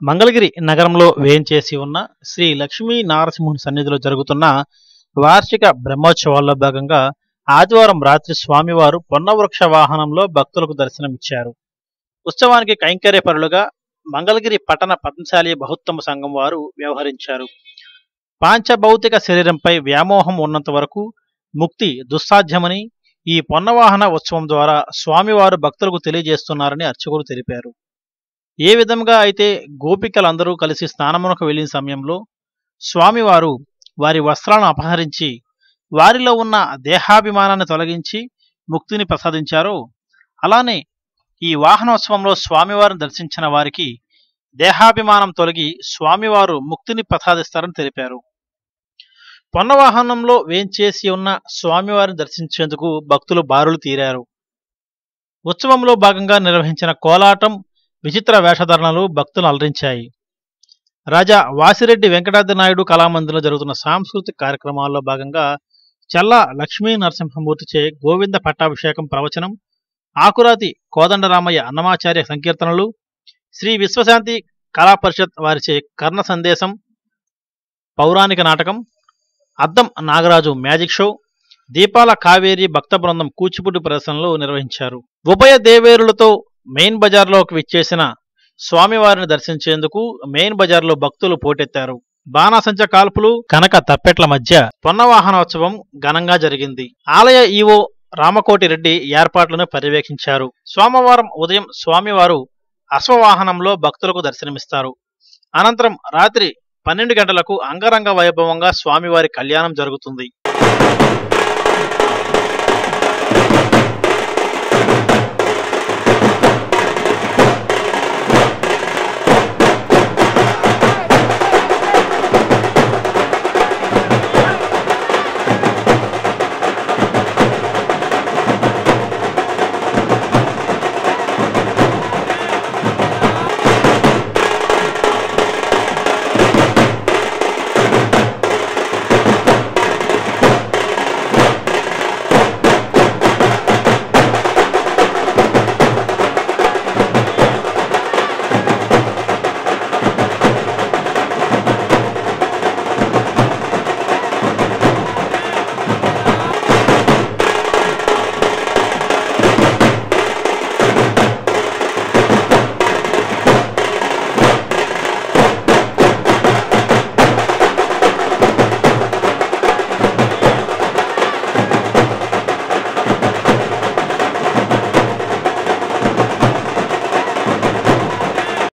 మంగళగిరి నగరంలో వేంచేసి ఉన్న శ్రీ లక్ష్మీ నారసింహుని సన్నిధిలో జరుగుతున్న వార్షిక బ్రహ్మోత్సవాల్లో భాగంగా ఆదివారం రాత్రి స్వామివారు పొన్నవృక్ష వాహనంలో భక్తులకు దర్శనమిచ్చారు ఉత్సవానికి కైంకర్యపరులుగా మంగళగిరి పట్టణ పద్మశాలి బహుత్తమ సంఘం వారు వ్యవహరించారు పాంచభౌతిక శరీరంపై వ్యామోహం ఉన్నంత వరకు ముక్తి దుస్సాధ్యమని ఈ పొన్నవాహన ఉత్సవం ద్వారా స్వామివారు భక్తులకు తెలియజేస్తున్నారని అర్చకులు తెలిపారు ఏ విధంగా అయితే గోపికలందరూ కలిసి స్నానమునకు వెళ్ళిన సమయంలో స్వామివారు వారి వస్త్రాలను అపహరించి వారిలో ఉన్న దేహాభిమానాన్ని తొలగించి ముక్తిని ప్రసాదించారో అలానే ఈ వాహనోత్సవంలో స్వామివారిని దర్శించిన వారికి దేహాభిమానం తొలగి స్వామివారు ముక్తిని ప్రసాదిస్తారని తెలిపారు పొన్నవాహనంలో వేంచేసి ఉన్న స్వామివారిని దర్శించేందుకు భక్తులు బారులు తీరారు ఉత్సవంలో భాగంగా నిర్వహించిన కోలాటం విచిత్ర వేషధారణలు భక్తులను అలరించాయి రాజా వాసిరెడ్డి వెంకటాద్రి నాయుడు కళామందిరంలో జరుగుతున్న సాంస్కృతిక కార్యక్రమాల్లో భాగంగా చల్లా లక్ష్మీ నరసింహమూర్తిచే గోవింద పట్టాభిషేకం ప్రవచనం ఆకురాతి కోదండరామయ్య అన్నమాచార్య సంకీర్తనలు శ్రీ విశ్వశాంతి కళా పరిషత్ వారిచే కర్ణ సందేశం పౌరాణిక నాటకం అద్దం నాగరాజు మ్యాజిక్ షో దీపాల కావేరి భక్త బృందం కూచిపూడి ప్రదర్శనలు నిర్వహించారు ఉభయ దేవేరులతో మెయిన్ బజార్లోకి విచ్చేసిన స్వామివారిని దర్శించేందుకు మెయిన్ బజార్లో భక్తులు పోటెత్తారు బాణాసంచ కాల్పులు కనక తప్పెట్ల మధ్య పొన్నవాహనోత్సవం ఘనంగా జరిగింది ఆలయ ఈవో రామకోటి రెడ్డి ఏర్పాట్లను పర్యవేక్షించారు సోమవారం ఉదయం స్వామివారు అశ్వవాహనంలో భక్తులకు దర్శనమిస్తారు అనంతరం రాత్రి పన్నెండు గంటలకు అంగరంగ వైభవంగా స్వామివారి కళ్యాణం జరుగుతుంది